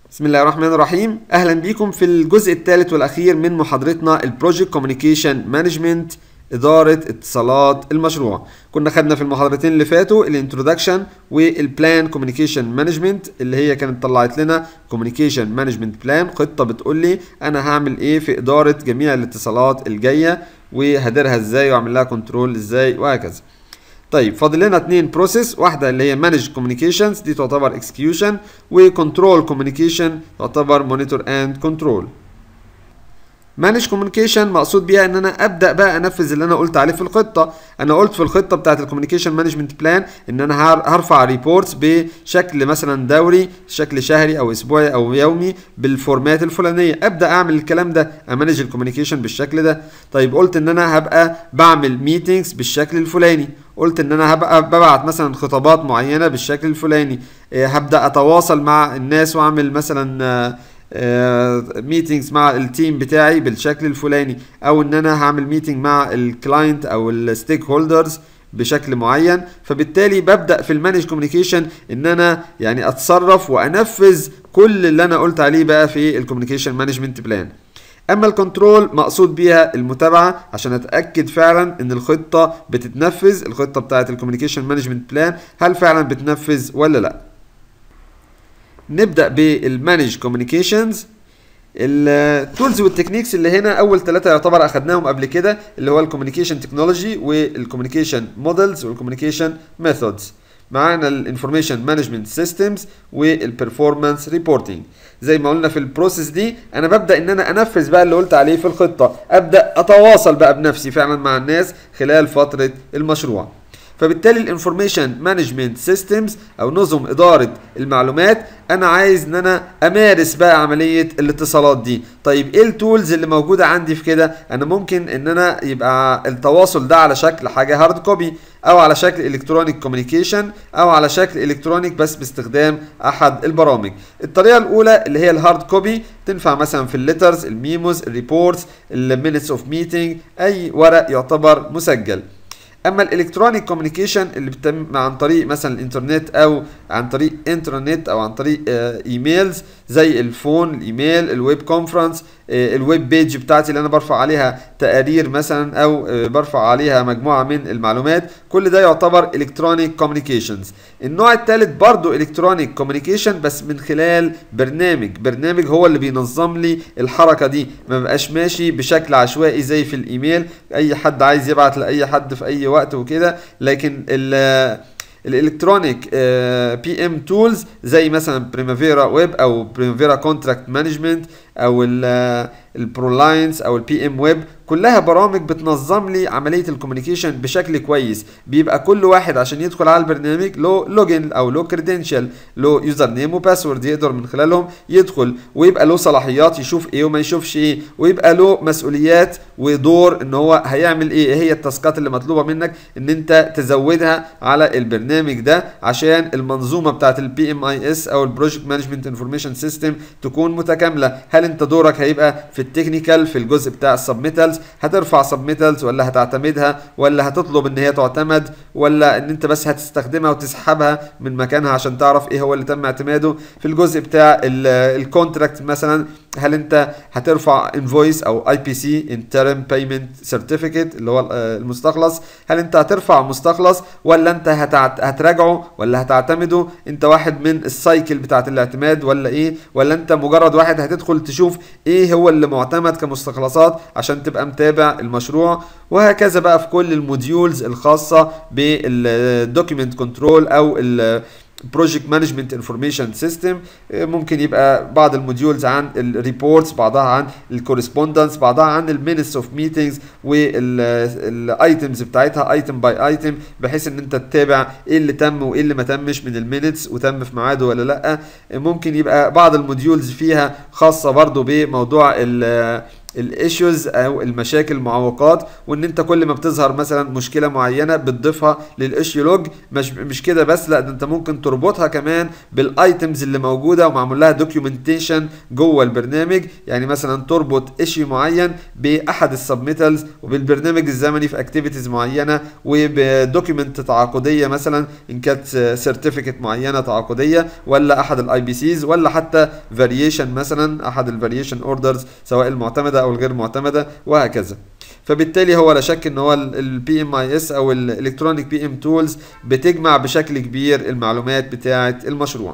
بسم الله الرحمن الرحيم اهلا بيكم في الجزء الثالث والاخير من محاضرتنا البروجكت كوميونيكيشن مانجمنت اداره اتصالات المشروع كنا خدنا في المحاضرتين اللي فاتوا الانترودكشن والبلان كوميونيكيشن مانجمنت اللي هي كانت طلعت لنا كوميونيكيشن مانجمنت بلان خطه بتقول لي انا هعمل ايه في اداره جميع الاتصالات الجايه وهديرها ازاي واعمل لها كنترول ازاي وهكذا طيب فاضل لنا اتنين بروسيس واحده اللي هي مانج كوميونيكيشنز دي تعتبر اكسكيوشن وكنترول كوميونيكيشن تعتبر مونيتور اند كنترول مانج كوميونيكيشن مقصود بيها ان انا ابدا بقى انفذ اللي انا قلت عليه في الخطه انا قلت في الخطه بتاعه الكوميونيكيشن مانجمنت بلان ان انا هرفع ريبورتس بشكل مثلا دوري شكل شهري او اسبوعي او يومي بالفورمات الفلانيه ابدا اعمل الكلام ده امانج الكوميونيكيشن بالشكل ده طيب قلت ان انا هبقى بعمل ميتينجز بالشكل الفلاني قلت ان انا هبقى ببعت مثلا خطابات معينه بالشكل الفلاني هبدا اتواصل مع الناس واعمل مثلا ميتينجز مع التيم بتاعي بالشكل الفلاني او ان انا هعمل ميتنج مع الكلاينت او الستيك هولدرز بشكل معين فبالتالي ببدا في المانج كوميونيكيشن ان انا يعني اتصرف وانفذ كل اللي انا قلت عليه بقى في الكوميونيكيشن مانجمنت بلان اما الكنترول مقصود بيها المتابعه عشان اتاكد فعلا ان الخطه بتتنفذ الخطه بتاعه الكوميونيكيشن مانجمنت بلان هل فعلا بتنفذ ولا لا نبدا بالمانج كوميونيكيشنز التولز والتكنيكس اللي هنا اول ثلاثه يعتبر اخدناهم قبل كده اللي هو الكوميونيكيشن تكنولوجي والكوميونيكيشن مودلز والكوميونيكيشن ميثودز معانا الانفورميشن مانجمنت سيستمز والبرفورمانس ريبورتنج زي ما قلنا في البروسيس دي انا ببدا ان انا انفذ بقى اللي قلت عليه في الخطه ابدا اتواصل بقى بنفسي فعلا مع الناس خلال فتره المشروع فبالتالي الانفورميشن مانجمنت سيستمز او نظم اداره المعلومات انا عايز ان انا امارس بقى عمليه الاتصالات دي طيب ايه التولز اللي موجوده عندي في كده انا ممكن ان انا يبقى التواصل ده على شكل حاجه هارد كوبي او على شكل الكترونيك كوميونيكيشن او على شكل الكترونيك بس باستخدام احد البرامج الطريقه الاولى اللي هي الهارد كوبي تنفع مثلا في الليترز الميموز الريبورتس المينتس اوف ميتنج اي ورق يعتبر مسجل اما الالكترونيك كوميونيكيشن اللي بتتم عن طريق مثلا الانترنت او عن طريق انترنت او عن طريق ايميلز زي الفون الايميل الويب كونفرنس الويب بيج بتاعتي اللي انا برفع عليها تقارير مثلا او برفع عليها مجموعه من المعلومات كل ده يعتبر الكترونيك كوميونيكيشنز النوع الثالث برضو الكترونيك كوميونيكيشن بس من خلال برنامج برنامج هو اللي بينظم لي الحركه دي ما بقاش ماشي بشكل عشوائي زي في الايميل اي حد عايز يبعت لاي حد في اي وقت وكده لكن الالكترونيك بي ام تولز زي مثلا بريمافيرا ويب او بريمافيرا كونتراكت مانجمنت او البرولاينس او البي ام ويب كلها برامج بتنظم لي عمليه الكوميونيكيشن بشكل كويس بيبقى كل واحد عشان يدخل على البرنامج له لوجن او له كريدنشال له يوزر نيم وباسورد يقدر من خلالهم يدخل ويبقى له صلاحيات يشوف ايه وما يشوفش ايه ويبقى له مسؤوليات ودور ان هو هيعمل ايه هي التاسكات اللي مطلوبه منك ان انت تزودها على البرنامج ده عشان المنظومه بتاعت البي ام اي اس او البروجكت مانجمنت انفورميشن سيستم تكون متكامله هل انت دورك هيبقى في التكنيكال في الجزء بتاع السبميتالز هترفع سبميتالز ولا هتعتمدها ولا هتطلب ان هي تعتمد ولا ان انت بس هتستخدمها وتسحبها من مكانها عشان تعرف ايه هو اللي تم اعتماده في الجزء بتاع الكونتراكت مثلا هل انت هترفع انفويس او اي بي سي انترم بيمنت سيرتيفيكت اللي هو المستخلص هل انت هترفع مستخلص ولا انت هتراجعه ولا هتعتمده انت واحد من السايكل بتاعت الاعتماد ولا ايه ولا انت مجرد واحد هتدخل تشوف ايه هو اللي معتمد كمستخلصات عشان تبقى متابع المشروع وهكذا بقى في كل الموديولز الخاصه بالدوكيمنت كنترول او بروجكت مانجمنت انفورميشن سيستم ممكن يبقى بعض الموديولز عن الريبورتس بعضها عن الكورسبوندنس بعضها عن المينتس اوف ميتنجز والايتمز بتاعتها ايتم باي ايتم بحيث ان انت تتابع ايه اللي تم وايه اللي ما تمش من المينتس وتم في ميعاده ولا لا ممكن يبقى بعض الموديولز فيها خاصه برضو بموضوع الايشوز او المشاكل المعوقات وان انت كل ما بتظهر مثلا مشكله معينه بتضيفها للايشيو لوج مش مش كده بس لا ده انت ممكن تربطها كمان بالايتمز اللي موجوده ومعمول لها دوكيومنتيشن جوه البرنامج يعني مثلا تربط ايشيو معين باحد السبميتالز وبالبرنامج الزمني في اكتيفيتيز معينه وبدوكيومنت تعاقديه مثلا ان كانت سيرتيفيكت معينه تعاقديه ولا احد الاي بي سيز ولا حتى فاريشن مثلا احد الفاريشن اوردرز سواء المعتمده او الغير معتمده وهكذا فبالتالي هو لا شك ان هو البي ام اي اس او الالكترونيك بي ام تولز بتجمع بشكل كبير المعلومات بتاعه المشروع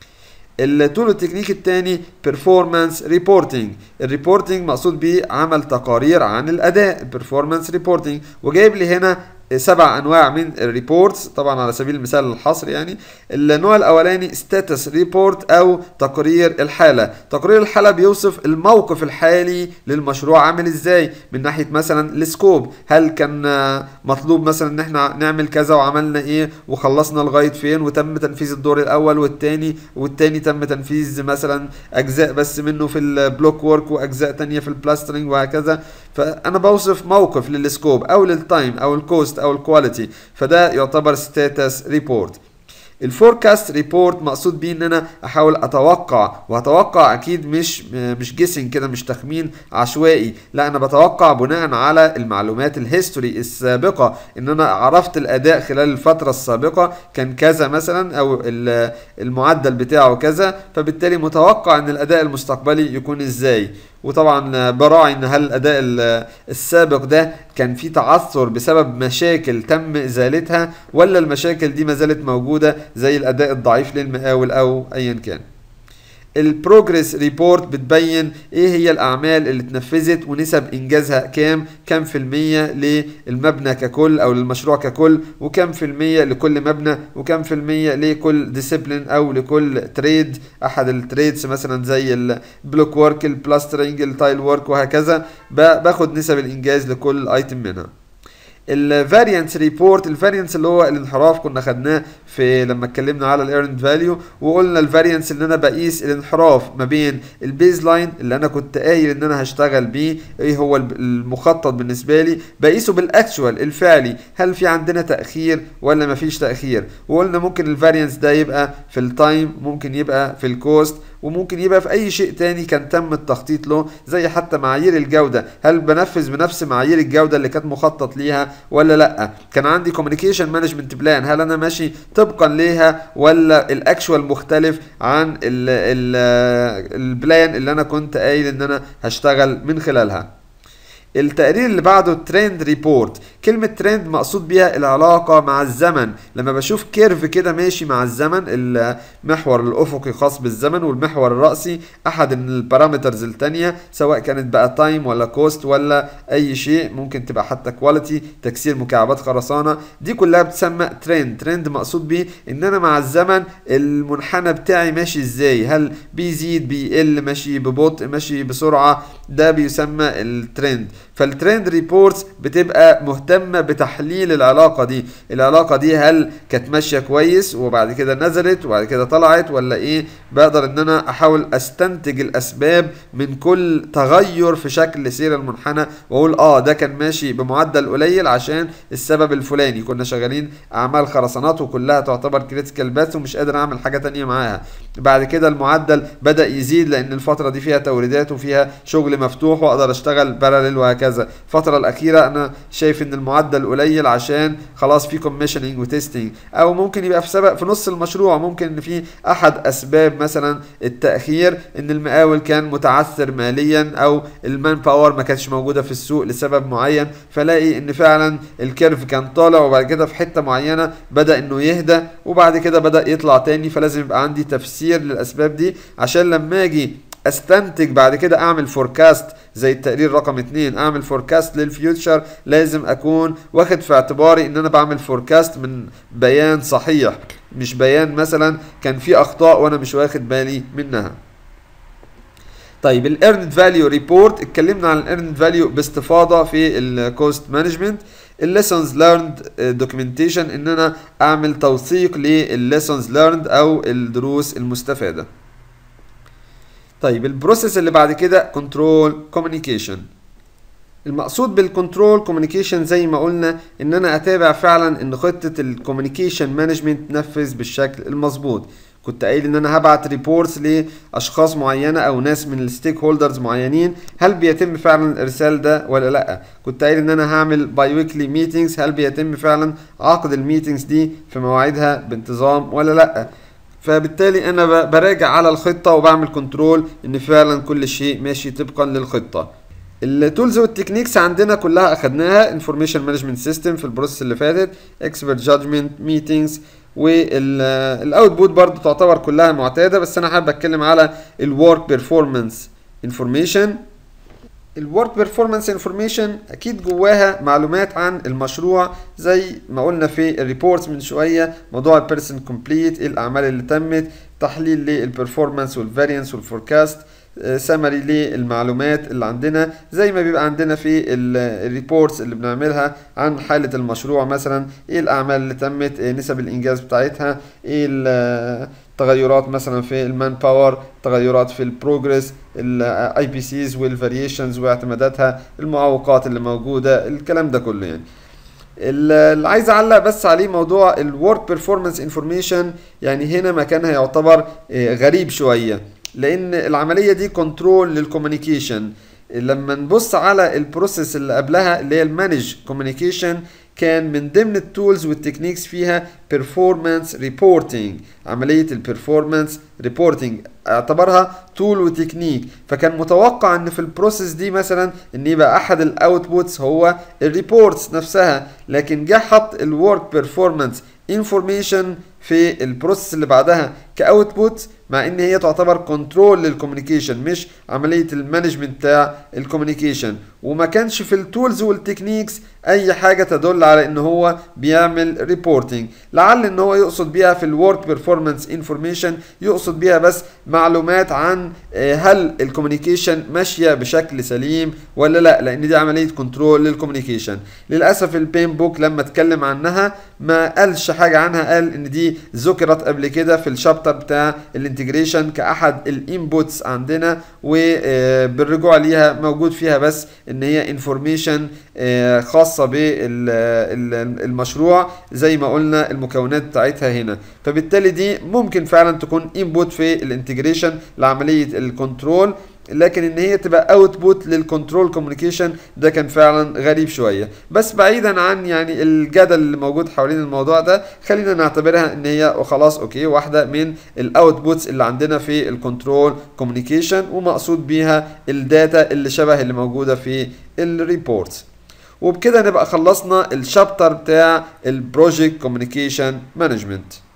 التول التكنيك الثاني performance reporting الريبورتنج مقصود بيه عمل تقارير عن الاداء performance reporting وجايب لي هنا سبع انواع من الريبورتس طبعا على سبيل المثال الحصر يعني النوع الاولاني ستاتس ريبورت او تقرير الحاله تقرير الحاله بيوصف الموقف الحالي للمشروع عامل ازاي من ناحيه مثلا السكوب هل كان مطلوب مثلا ان احنا نعمل كذا وعملنا ايه وخلصنا لغايه فين وتم تنفيذ الدور الاول والثاني والثاني تم تنفيذ مثلا اجزاء بس منه في البلوك وورك واجزاء تانية في البلاسترنج وهكذا فانا بوصف موقف للسكوب او للتايم او الكوست او الكواليتي فده يعتبر ستاتس ريبورت الفوركاست ريبورت مقصود بيه ان انا احاول اتوقع واتوقع اكيد مش مش جيسنج كده مش تخمين عشوائي لا انا بتوقع بناء على المعلومات الهيستوري السابقه ان انا عرفت الاداء خلال الفتره السابقه كان كذا مثلا او المعدل بتاعه كذا فبالتالي متوقع ان الاداء المستقبلي يكون ازاي وطبعا براعي ان هل الاداء السابق ده كان فيه تعثر بسبب مشاكل تم ازالتها ولا المشاكل دي ما زالت موجوده زي الاداء الضعيف للمقاول او ايا كان البروجريس ريبورت بتبين ايه هي الاعمال اللي اتنفذت ونسب انجازها كام كام في المية للمبنى ككل او للمشروع ككل وكام في المية لكل مبنى وكام في المية لكل ديسيبلين او لكل تريد احد التريدز مثلا زي البلوك وورك البلاسترنج التايل وورك وهكذا باخد نسب الانجاز لكل ايتم منها الفاريانس ريبورت الفاريانس اللي هو الانحراف كنا خدناه في لما اتكلمنا على الايرند فاليو وقلنا الفاريانس ان انا بقيس الانحراف ما بين البيز لاين اللي انا كنت قايل ان انا هشتغل بيه ايه هو المخطط بالنسبه لي بقيسه بالاكشوال الفعلي هل في عندنا تاخير ولا ما فيش تاخير وقلنا ممكن الفاريانس ده يبقى في التايم ممكن يبقى في الكوست وممكن يبقى في اي شيء تاني كان تم التخطيط له زي حتى معايير الجوده هل بنفذ بنفس معايير الجوده اللي كانت مخطط ليها ولا لا كان عندي كوميونيكيشن مانجمنت بلان هل انا ماشي طبقا ليها ولا الاكشوال مختلف عن البلان اللي انا كنت قايل ان انا هشتغل من خلالها التقرير اللي بعده ترند ريبورت كلمة ترند مقصود بيها العلاقة مع الزمن لما بشوف كيرف كده ماشي مع الزمن المحور الأفقي خاص بالزمن والمحور الرأسي أحد البارامترز التانية سواء كانت بقى تايم ولا كوست ولا أي شيء ممكن تبقى حتى كواليتي تكسير مكعبات خرسانة دي كلها بتسمى ترند ترند مقصود بيه إن أنا مع الزمن المنحنى بتاعي ماشي إزاي هل بيزيد بيقل ماشي ببطء ماشي بسرعة ده بيسمى الترند فالترند ريبورتس بتبقى مهتمة بتحليل العلاقة دي العلاقة دي هل كانت ماشية كويس وبعد كده نزلت وبعد كده طلعت ولا ايه بقدر ان انا احاول استنتج الاسباب من كل تغير في شكل سير المنحنى واقول اه ده كان ماشي بمعدل قليل عشان السبب الفلاني كنا شغالين اعمال خرسانات وكلها تعتبر كريتيكال باث ومش قادر اعمل حاجة تانية معاها بعد كده المعدل بدأ يزيد لان الفترة دي فيها توريدات وفيها شغل مفتوح واقدر اشتغل باراليل وهكذا الفترة الأخيرة أنا شايف إن المعدل قليل عشان خلاص في كوميشننج وتستنج أو ممكن يبقى في سبق في نص المشروع ممكن إن في أحد أسباب مثلا التأخير إن المقاول كان متعثر ماليا أو المان باور ما كانتش موجودة في السوق لسبب معين فلاقي إن فعلا الكيرف كان طالع وبعد كده في حتة معينة بدأ إنه يهدى وبعد كده بدأ يطلع تاني فلازم يبقى عندي تفسير للأسباب دي عشان لما أجي استنتج بعد كده اعمل فوركاست زي التقرير رقم اتنين اعمل فوركاست للفيوتشر لازم اكون واخد في اعتباري ان انا بعمل فوركاست من بيان صحيح مش بيان مثلا كان فيه اخطاء وانا مش واخد بالي منها طيب الايرند فاليو ريبورت اتكلمنا عن الايرند فاليو باستفاضه في الكوست مانجمنت الليسونز ليرند دوكيومنتيشن ان انا اعمل توثيق للليسونز ليرند او الدروس المستفاده طيب البروسيس اللي بعد كده كنترول كوميونيكيشن المقصود بالكنترول كوميونيكيشن زي ما قلنا ان انا اتابع فعلا ان خطه الكوميونيكيشن مانجمنت تنفذ بالشكل المظبوط كنت قايل ان انا هبعت ريبورتس لاشخاص معينه او ناس من الستيك هولدرز معينين هل بيتم فعلا الارسال ده ولا لا كنت قايل ان انا هعمل باي ويكلي ميتينجز هل بيتم فعلا عقد الميتينجز دي في مواعيدها بانتظام ولا لا فبالتالي انا براجع على الخطه وبعمل كنترول ان فعلا كل شيء ماشي طبقا للخطه التولز والتكنيكس عندنا كلها اخدناها انفورميشن مانجمنت سيستم في البروسيس اللي فاتت اكسبرت جادجمنت ميتينجز والاوتبوت برضو تعتبر كلها معتاده بس انا حابب اتكلم على الورك بيرفورمانس انفورميشن الورك بيرفورمانس انفورميشن اكيد جواها معلومات عن المشروع زي ما قلنا في الريبورتس من شويه موضوع البيرسون كومبليت ايه الاعمال اللي تمت تحليل للبرفورمانس والفاريانس والفوركاست سمري للمعلومات اللي عندنا زي ما بيبقى عندنا في الريبورتس اللي بنعملها عن حالة المشروع مثلا ايه الاعمال اللي تمت إيه نسب الانجاز بتاعتها ايه التغيرات مثلا في المان باور تغيرات في البروجرس الاي بي سيز والفاريشنز واعتماداتها المعوقات اللي موجودة الكلام ده كله يعني اللي عايز اعلق بس عليه موضوع الورك بيرفورمانس انفورميشن يعني هنا مكانها يعتبر غريب شويه لان العمليه دي كنترول للكوميونيكيشن لما نبص على البروسيس اللي قبلها اللي هي المانج كوميونيكيشن كان من ضمن التولز والتكنيكس فيها performance reporting عملية البرفورمانس ريبورتنج اعتبرها تول وتكنيك فكان متوقع ان في البروسيس دي مثلا ان يبقى احد الاوتبوتس هو الريبورتس نفسها لكن جه حط الورك بيرفورمانس انفورميشن في البروسيس اللي بعدها كاوتبوت مع ان هي تعتبر كنترول للكوميونيكيشن مش عمليه المانجمنت بتاع الكوميونيكيشن وما كانش في التولز والتكنيكس اي حاجه تدل على ان هو بيعمل ريبورتنج لعل ان هو يقصد بيها في الورك بيرفورمانس انفورميشن يقصد بيها بس معلومات عن هل الكوميونيكيشن ماشيه بشكل سليم ولا لا لان دي عمليه كنترول للكوميونيكيشن للاسف البين بوك لما اتكلم عنها ما قالش حاجه عنها قال ان دي ذكرت قبل كده في الشابتر بتاع الانتجريشن كاحد الانبوتس عندنا وبالرجوع ليها موجود فيها بس ان هي انفورميشن خاصه بالمشروع زي ما قلنا المكونات بتاعتها هنا فبالتالي دي ممكن فعلا تكون انبوت في الانتجريشن لعمليه الكنترول لكن ان هي تبقى اوتبوت للكنترول كوميونيكيشن ده كان فعلا غريب شويه بس بعيدا عن يعني الجدل اللي موجود حوالين الموضوع ده خلينا نعتبرها ان هي وخلاص اوكي واحده من الاوتبوتس اللي عندنا في الكنترول كوميونيكيشن ومقصود بيها الداتا اللي شبه اللي موجوده في الريبورتس وبكده نبقى خلصنا الشابتر بتاع البروجكت كوميونيكيشن مانجمنت